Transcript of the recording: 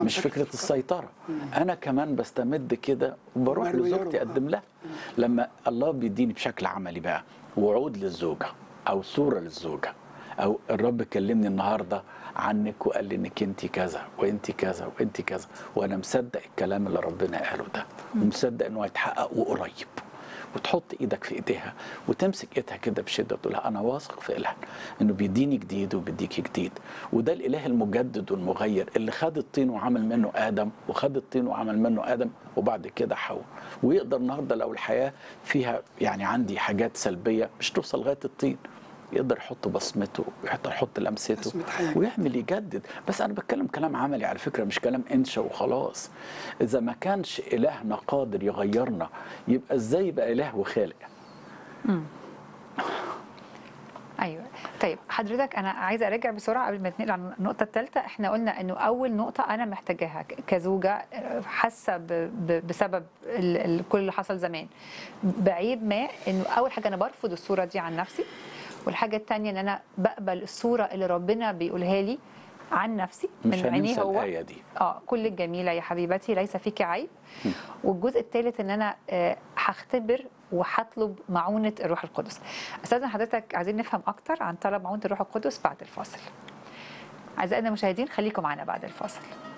مش فكره السيطره انا كمان بستمد كده وبروح مرمي لزوجتي يرمى. اقدم لها لما الله بيديني بشكل عملي بقى وعود للزوجه او صوره للزوجه او الرب كلمني النهارده عنك وقال لي انك انت كذا وانت كذا وانت كذا وانا مصدق الكلام اللي ربنا قاله ده ومصدق انه هيتحقق وقريب وتحط ايدك في ايديها وتمسك ايدها كده بشده وتقول لها انا واثق في اله انه بيديني جديد وبيديكي جديد وده الاله المجدد والمغير اللي خد الطين وعمل منه ادم وخد الطين وعمل منه ادم وبعد كده حواء ويقدر النهارده لو الحياه فيها يعني عندي حاجات سلبيه مش توصل لغايه الطين يقدر يحط بصمته يقدر يحط لمسته بصمة حياة. ويعمل يجدد بس انا بتكلم كلام عملي على فكره مش كلام انشا وخلاص اذا ما كانش الهنا قادر يغيرنا يبقى ازاي يبقى اله وخالق ايوه طيب حضرتك انا عايزه ارجع بسرعه قبل ما نتنقل على النقطه الثالثه احنا قلنا انه اول نقطه انا محتاجاها ك- كزوجه آه، حاسه ب- ب- بسبب ال- ال- كل اللي حصل زمان بعيب ما انه اول حاجه انا برفض الصوره دي عن نفسي والحاجه الثانيه ان انا بقبل الصوره اللي ربنا بيقولها لي عن نفسي مش من عينيه هننسى هو الايه دي اه كل الجميله يا حبيبتي ليس فيك عيب والجزء الثالث ان انا آه، هختبر وهطلب معونه الروح القدس استاذن حضرتك عايزين نفهم اكتر عن طلب معونه الروح القدس بعد الفاصل اعزائنا المشاهدين خليكم معنا بعد الفاصل